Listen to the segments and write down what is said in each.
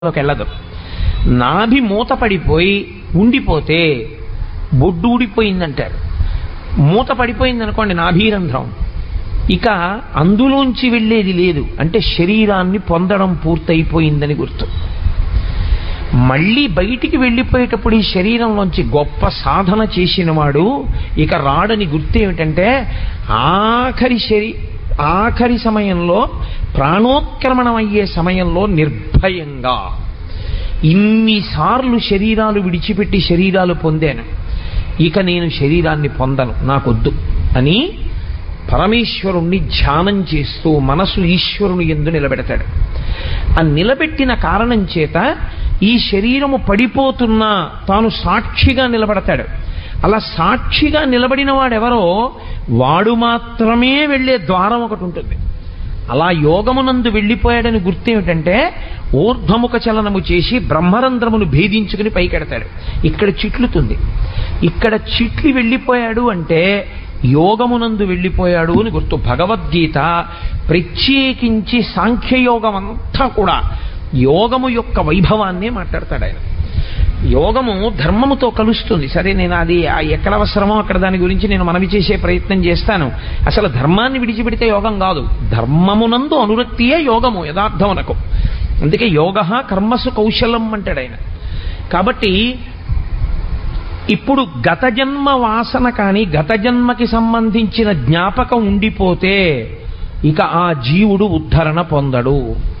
లోకి వెళ్ళదు నాభి మూత పడిపోయి ఉండిపోతే బొడ్డు ఊడిపోయిందంటారు మూత పడిపోయింది అనుకోండి నాభీరంధ్రం ఇక అందులోంచి వెళ్ళేది లేదు అంటే శరీరాన్ని పొందడం పూర్తయిపోయిందని గుర్తు మళ్ళీ బయటికి వెళ్ళిపోయేటప్పుడు ఈ శరీరంలోంచి గొప్ప సాధన చేసినవాడు ఇక రాడని గుర్తు ఏమిటంటే ఆఖరి శరీ ఆఖరి సమయంలో ప్రాణోత్క్రమణం అయ్యే సమయంలో నిర్భయంగా ఇన్నిసార్లు శరీరాలు విడిచిపెట్టి శరీరాలు పొందాను ఇక నేను శరీరాన్ని పొందను నాకొద్దు అని పరమేశ్వరుణ్ణి ధ్యానం చేస్తూ మనసు ఈశ్వరుని ఎందు నిలబెడతాడు ఆ నిలబెట్టిన కారణం చేత ఈ శరీరము పడిపోతున్నా తాను సాక్షిగా నిలబడతాడు అలా సాక్షిగా నిలబడిన వాడెవరో వాడు మాత్రమే వెళ్ళే ద్వారం ఒకటి ఉంటుంది అలా యోగమునందు వెళ్ళిపోయాడని గుర్తేమిటంటే ఊర్ధ్వముఖ చలనము చేసి బ్రహ్మరంధ్రమును భేదించుకుని పైకెడతాడు ఇక్కడ చిట్లుతుంది ఇక్కడ చిట్లు వెళ్ళిపోయాడు అంటే యోగమునందు వెళ్ళిపోయాడు అని గుర్తు భగవద్గీత ప్రత్యేకించి సాంఖ్యయోగం అంతా కూడా యోగము యొక్క వైభవాన్నే మాట్లాడతాడు ఆయన యోగము ధర్మముతో కలుస్తుంది సరే నేను అది ఆ ఎక్కడ అవసరమో అక్కడ దాని గురించి నేను మనవి చేసే ప్రయత్నం చేస్తాను అసలు ధర్మాన్ని విడిచిపెడితే యోగం కాదు ధర్మమునందు అనురక్తియే యోగము యథార్థమునకు అందుకే యోగ కర్మసు కౌశలం అంటాడు ఆయన కాబట్టి ఇప్పుడు గత జన్మ వాసన కానీ గత జన్మకి సంబంధించిన జ్ఞాపకం ఉండిపోతే ఇక ఆ జీవుడు ఉద్ధరణ పొందడు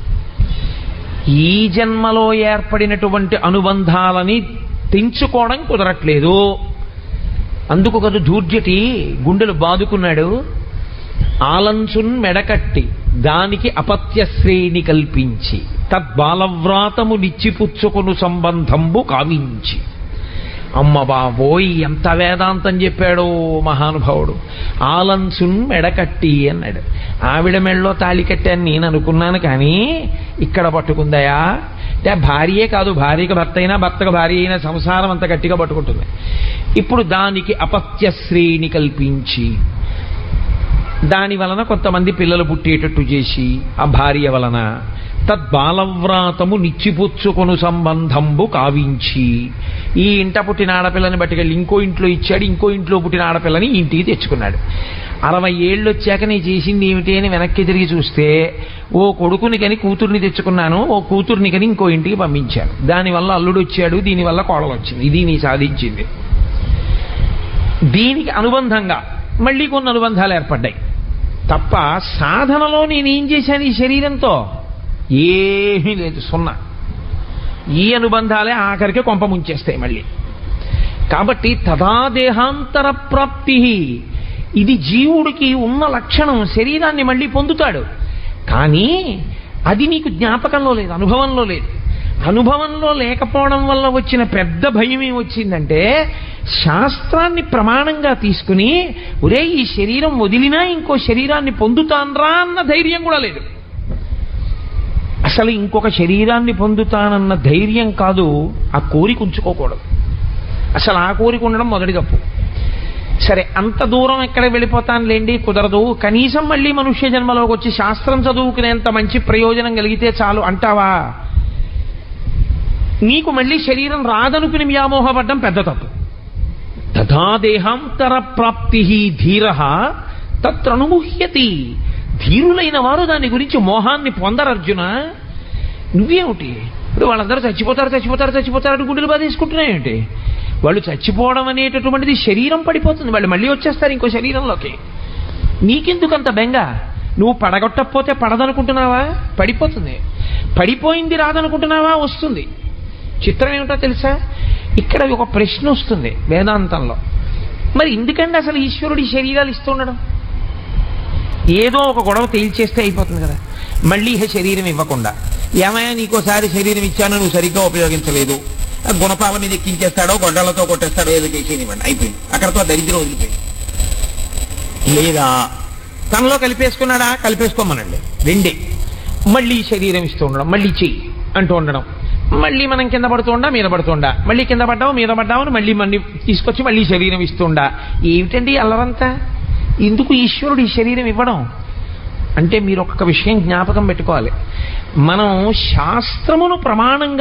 ఈ జన్మలో ఏర్పడినటువంటి అనుబంధాలని తెంచుకోవడం కుదరట్లేదు అందుకు కదా ధూర్జటి గుండెలు బాదుకున్నాడు ఆలంచున్ మెడకట్టి దానికి అపత్య శ్రేణి కల్పించి తద్బాలవ్రాతము నిచ్చిపుచ్చుకొను సంబంధంబు కావించి అమ్మ బాబోయ్ ఎంత వేదాంతం చెప్పాడో మహానుభావుడు ఆలంసున్ మెడకట్టి అన్నాడు ఆవిడ మెళ్ళలో తాళి కట్టాను నేను అనుకున్నాను కానీ ఇక్కడ పట్టుకుందయా అంటే భార్యే కాదు భార్యకి భర్త అయినా భర్తకు భార్య అయినా సంసారం అంత గట్టిగా పట్టుకుంటుంది ఇప్పుడు దానికి అపత్య శ్రేణి కల్పించి దాని వలన కొంతమంది పిల్లలు పుట్టేటట్టు చేసి ఆ భార్య వలన తద్బాలవ్రాతము నిచ్చిపుచ్చుకొను సంబంధంబు కావించి ఈ ఇంట పుట్టిన ఆడపిల్లని బట్టుకెళ్ళి ఇంకో ఇంట్లో ఇచ్చాడు ఇంకో ఇంట్లో పుట్టిన ఆడపిల్లని ఇంటికి తెచ్చుకున్నాడు అరవై ఏళ్ళు వచ్చాక నేను చేసింది ఏమిటి అని వెనక్కి తిరిగి చూస్తే ఓ కొడుకుని కని కూతుర్ని తెచ్చుకున్నాను ఓ కూతుర్ని కని ఇంకో ఇంటికి పంపించాను దానివల్ల అల్లుడు వచ్చాడు దీనివల్ల కోడలు వచ్చింది ఇది నీ సాధించింది దీనికి అనుబంధంగా మళ్ళీ కొన్ని అనుబంధాలు ఏర్పడ్డాయి తప్ప సాధనలో నేనేం చేశాను ఈ శరీరంతో ఏమీ లేదు సున్నా ఈ అనుబంధాలే ఆఖరికి కొంప ముంచేస్తాయి మళ్ళీ కాబట్టి తదా దేహాంతర ప్రాప్తి ఇది జీవుడికి ఉన్న లక్షణం శరీరాన్ని మళ్ళీ పొందుతాడు కానీ అది నీకు జ్ఞాపకంలో లేదు అనుభవంలో లేదు అనుభవంలో లేకపోవడం వల్ల వచ్చిన పెద్ద భయం ఏమొచ్చిందంటే శాస్త్రాన్ని ప్రమాణంగా తీసుకుని ఒరే ఈ శరీరం వదిలినా ఇంకో శరీరాన్ని పొందుతాన్రా అన్న ధైర్యం కూడా లేదు అసలు ఇంకొక శరీరాన్ని పొందుతానన్న ధైర్యం కాదు ఆ కోరిక ఉంచుకోకూడదు అసలు ఆ కోరిక ఉండడం మొదటి తప్పు సరే అంత దూరం ఎక్కడ వెళ్ళిపోతాను లేండి కుదరదు కనీసం మళ్ళీ మనుష్య జన్మలోకి వచ్చి శాస్త్రం చదువుకునేంత మంచి ప్రయోజనం కలిగితే చాలు అంటావా నీకు మళ్ళీ శరీరం రాదనుకుని వ్యామోహపడ్డం పెద్ద తప్పు తథా దేహాంతర ప్రాప్తి ధీర తత్రనుముహ్యతి ధీరులైన వారు దాని గురించి మోహాన్ని పొందరు అర్జున నువ్వేమిటి ఇప్పుడు వాళ్ళందరూ చచ్చిపోతారు చచ్చిపోతారు చచ్చిపోతారు గుండెలు బాధేసుకుంటున్నాయేంటి వాళ్ళు చచ్చిపోవడం అనేటటువంటిది శరీరం పడిపోతుంది వాళ్ళు మళ్ళీ వచ్చేస్తారు ఇంకో శరీరంలోకి నీకెందుకు అంత బెంగ నువ్వు పడగొట్టకపోతే పడదనుకుంటున్నావా పడిపోతుంది పడిపోయింది రాదనుకుంటున్నావా వస్తుంది చిత్రం ఏమిటో తెలుసా ఇక్కడ ఒక ప్రశ్న వస్తుంది వేదాంతంలో మరి ఎందుకండి అసలు ఈశ్వరుడు ఈ శరీరాలు ఇస్తుండడం ఏదో ఒక గొడవ తేల్చేస్తే అయిపోతుంది కదా మళ్ళీ ఇహ శరీరం ఇవ్వకుండా ఏమయ్యా నీకోసారి శరీరం ఇచ్చాను నువ్వు సరిగ్గా ఉపయోగించలేదు ఆ గుణపాల మీద ఎక్కించేస్తాడో గొడ్డలతో కొట్టేస్తాడో ఏదో చేసేనివ్వండి అయిపోయింది అక్కడతో దరిద్రం వదిలిపోయింది లేదా తనలో కలిపేసుకున్నాడా కలిపేసుకోమనండి రెండే మళ్ళీ శరీరం ఇస్తూ ఉండడం మళ్ళీ చెయ్యి అంటూ ఉండడం మళ్ళీ మనం కింద పడుతుండా మీద పడుతుండా మళ్ళీ కింద పడ్డావు మీద పడ్డావు మళ్ళీ మళ్ళీ తీసుకొచ్చి మళ్ళీ శరీరం ఇస్తుండా ఏమిటండి అల్లరంతా ఎందుకు ఈశ్వరుడు ఈ శరీరం ఇవ్వడం అంటే మీరు ఒక్క విషయం జ్ఞాపకం పెట్టుకోవాలి మనం శాస్త్రమును ప్రమాణంగా